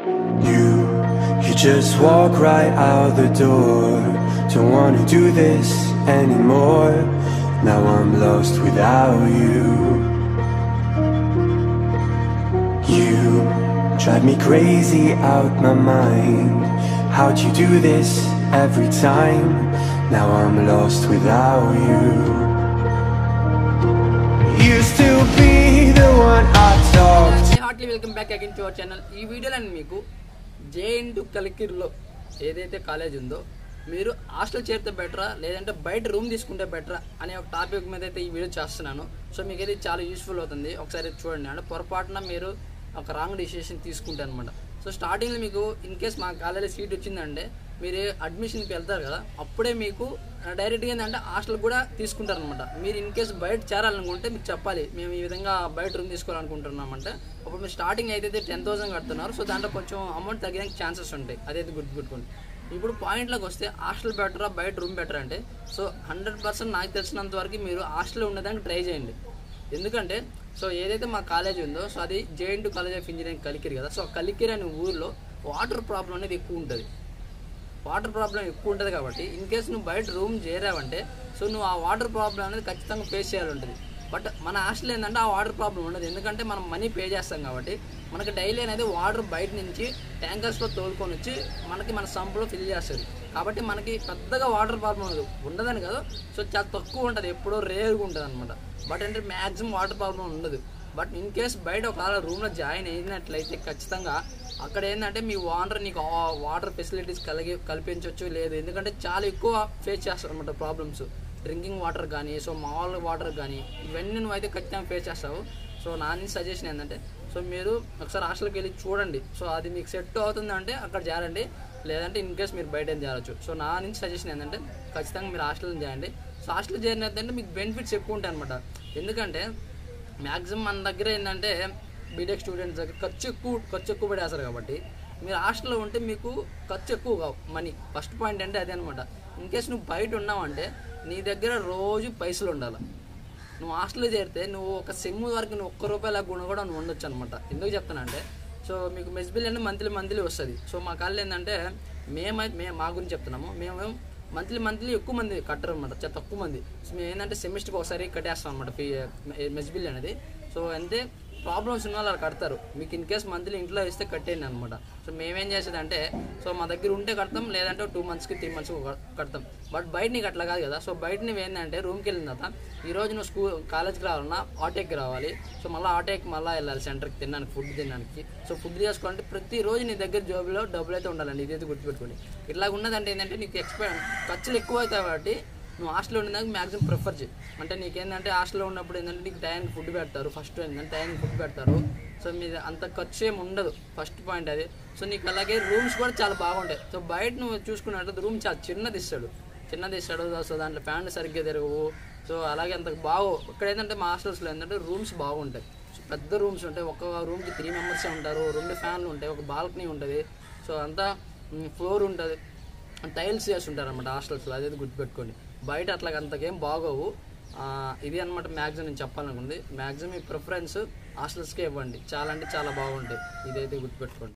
You, you just walk right out the door. Don't wanna do this anymore. Now I'm lost without you. You drive me crazy out my mind. How'd you do this every time? Now I'm lost without you. Used to be the one I talked heartly welcome back again to our channel ఈ వీడియోలో నేను మీకు J into కలికిర్లో ఏదైతే college ఉందో మీరు hostel చేరితే బెటరా లేదంటే బయట రూమ్ తీసుకుంటే బెటరా అనే ఒక టాపిక్ మీద అయితే ఈ వీడియో చేస్తున్నాను సో మీకు అయితే చాలా యూస్ఫుల్ అవుతుంది ఒకసారి చూడండి అంటే పొరపాటున మీరు ఒక రాంగ్ డిసిషన్ తీసుకుంటే అనమాట సో స్టార్టింగ్లో మీకు ఇన్ కేస్ మా కాలేజీలో సీట్ వచ్చిందంటే మీరు అడ్మిషన్కి వెళ్తారు కదా అప్పుడే మీకు డైరెక్ట్గా ఏంటంటే హాస్టల్ కూడా తీసుకుంటారు అనమాట మీరు ఇన్ కేస్ బయట చేరాలనుకుంటే మీకు చెప్పాలి మేము ఈ విధంగా బయట రూమ్ తీసుకోవాలనుకుంటున్నామంటే అప్పుడు మీరు స్టార్టింగ్ అయితే టెన్ థౌసండ్ కడుతున్నారు సో దాంట్లో కొంచెం అమౌంట్ తగ్గడానికి ఛాన్సెస్ ఉంటాయి అదైతే గుర్తుపెట్టుకోండి ఇప్పుడు పాయింట్లోకి వస్తే హాస్టల్ బెటరా బయట రూమ్ బెటర్ అంటే సో హండ్రెడ్ పర్సెంట్ నాకు తెలిసినంత వరకు మీరు హాస్టల్లో ఉండడానికి ట్రై చేయండి ఎందుకంటే సో ఏదైతే మా కాలేజ్ ఉందో సో అది JNT college of engineering Kalikiri కదా సో కలికిరి అనే ఊర్లో వాటర్ ప్రాబ్లం అనేది ఎక్కువ ఉంటుంది వాటర్ ప్రాబ్లం ఎక్కువ ఉంటుంది కాబట్టి ఇన్ కేస్ నువ్వు బయట రూమ్ చేరావంటే సో నువ్వు ఆ వాటర్ ప్రాబ్లం అనేది ఖచ్చితంగా ఫేస్ చేయాలి ఉంటుంది బట్ మన హాస్టల్ ఏంటంటే ఆ వాటర్ ప్రాబ్లం ఉండదు ఎందుకంటే మనం మనీ పే చేస్తాం కాబట్టి మనకి డైలీ అనేది వాటర్ బయట నుంచి ట్యాంకర్స్లో తోలుకొని వచ్చి మనకి మన సంపులో ఫిల్ చేస్తుంది కాబట్టి మనకి పెద్దగా వాటర్ ప్రాబ్లం ఉండదు ఉండదని కాదు సో చాలా తక్కువ ఉంటుంది ఎప్పుడో రేర్గా ఉంటుంది అనమాట బట్ అంటే మ్యాక్సిమం వాటర్ ప్రాబ్లం ఉండదు బట్ ఇన్ కేస్ బయట ఒకవేళ రూమ్లో జాయిన్ అయినట్లయితే ఖచ్చితంగా అక్కడ ఏంటంటే మీ ఓనర్ నీకు వాటర్ ఫెసిలిటీస్ కలిగి కల్పించవచ్చు లేదు ఎందుకంటే చాలా ఎక్కువ ఫేస్ చేస్తారు అనమాట ప్రాబ్లమ్స్ డ్రింకింగ్ వాటర్ కానీ సో మామూలు వాటర్ కానీ ఇవన్నీ నువ్వు అయితే ఖచ్చితంగా ఫేస్ చేస్తావు సో నా నుంచి సజెషన్ ఏంటంటే సో మీరు ఒకసారి హాస్టల్కి వెళ్ళి చూడండి సో అది మీకు సెట్ అవుతుందంటే అక్కడ చేరండి లేదంటే ఇన్ కేస్ మీరు బయట చేరచ్చు సో నా నుంచి సజెషన్ ఏంటంటే ఖచ్చితంగా మీరు హాస్టల్ చేయండి సో హాస్టల్ చేరినట్టు మీకు బెనిఫిట్స్ ఎక్కువ ఉంటాయి అనమాట ఎందుకంటే మ్యాక్సిమం మన దగ్గర ఏంటంటే బీటెక్ స్టూడెంట్స్ దగ్గర ఖర్చు ఎక్కువ ఖర్చు ఎక్కువ పడేస్తారు కాబట్టి మీరు హాస్టల్లో ఉంటే మీకు ఖర్చు ఎక్కువ కావు మనీ ఫస్ట్ పాయింట్ అంటే అదే అనమాట ఇన్ కేస్ నువ్వు బయట ఉన్నావంటే నీ దగ్గర రోజు పైసలు ఉండాలి నువ్వు హాస్టల్లో చేరితే నువ్వు ఒక సెమ్ వరకు నువ్వు ఒక్క రూపాయల గుణ కూడా నువ్వు ఉండొచ్చు అనమాట ఎందుకు చెప్తానంటే సో మీకు మెస్ బిల్ అంటే మంత్లీ మంత్లీ వస్తుంది సో మా కాళ్ళు ఏంటంటే మేమైతే మేము మా గురించి చెప్తున్నాము మేము మంత్లీ మంత్లీ ఎక్కువ మంది కట్టరు అనమాట చాలా తక్కువ మంది సో మేము ఏంటంటే సెమిస్టర్కి ఒకసారి కట్టేస్తాం అనమాట ఫీ మెస్ బిల్ అనేది సో అంతే ప్రాబ్లమ్స్ ఉన్న వాళ్ళు కడతారు మీకు ఇన్ కేస్ మంత్లీ ఇంట్లో వేస్తే కట్టేయండి అనమాట సో మేమేం చేసేదంటే సో మా దగ్గర ఉంటే కడతాం లేదంటే టూ మంత్స్కి త్రీ మంత్స్కి కడతాం బట్ బయట నీకు అట్లా కాదు కదా సో బయట నువ్వు ఏంటంటే రూమ్కి వెళ్ళిన తర్వాత ఈ రోజు నువ్వు స్కూల్ కాలేజ్కి రావాలన్నా ఆటోకి రావాలి సో మళ్ళీ ఆటోకి మళ్ళీ వెళ్ళాలి సెంటర్కి తినడానికి ఫుడ్ తినడానికి సో ఫుడ్ చేసుకోవాలంటే ప్రతిరోజు నీ దగ్గర జాబ్లో డబ్బులు అయితే ఉండాలండి ఇదైతే గుర్తుపెట్టుకోండి ఇట్లా ఉన్నదంటే ఏంటంటే నీకు ఎక్స్పెక్ట్ ఖర్చులు ఎక్కువ అవుతాయి కాబట్టి నువ్వు హాస్టల్లో ఉండడానికి మ్యాక్సిమం ప్రిఫర్ చేయి అంటే నీకేంటంటే హాస్టల్లో ఉన్నప్పుడు ఏంటంటే నీకు టైంకి ఫుడ్ పెడతారు ఫస్ట్ ఏంటంటే టైంకి ఫుడ్ పెడతారు సో మీద అంత ఖర్చు ఏమి ఉండదు ఫస్ట్ పాయింట్ అది సో నీకు అలాగే రూమ్స్ కూడా చాలా బాగుంటాయి సో బయట నువ్వు చూసుకున్నట్టు రూమ్ చాలా చిన్నది ఇస్తాడు చిన్నది ఇస్తాడు సో దాంట్లో ఫ్యాన్లు సరిగ్గా తిరగవు సో అలాగే అంత బాగో ఇక్కడ ఏంటంటే మా హాస్టల్స్లో ఏంటంటే రూమ్స్ బాగుంటాయి సో పెద్ద రూమ్స్ ఉంటాయి ఒక రూమ్కి త్రీ మెంబర్సే ఉంటారు రెండు ఫ్యాన్లు ఉంటాయి ఒక బాల్కనీ ఉంటుంది సో అంతా ఫ్లోర్ ఉంటుంది టైల్స్ చేసి ఉంటారు అనమాట హాస్టల్స్లో అదైతే గుర్తుపెట్టుకోండి బయట అట్లా అంతకేం బాగోవు ఆ, ఇది అనమాట మ్యాక్సిమం నేను చెప్పాలనుకుంది మ్యాక్సిమం ఈ ప్రిఫరెన్స్ హాస్టల్స్కే ఇవ్వండి చాలా అంటే చాలా బాగుంటాయి ఇదైతే గుర్తుపెట్టుకోండి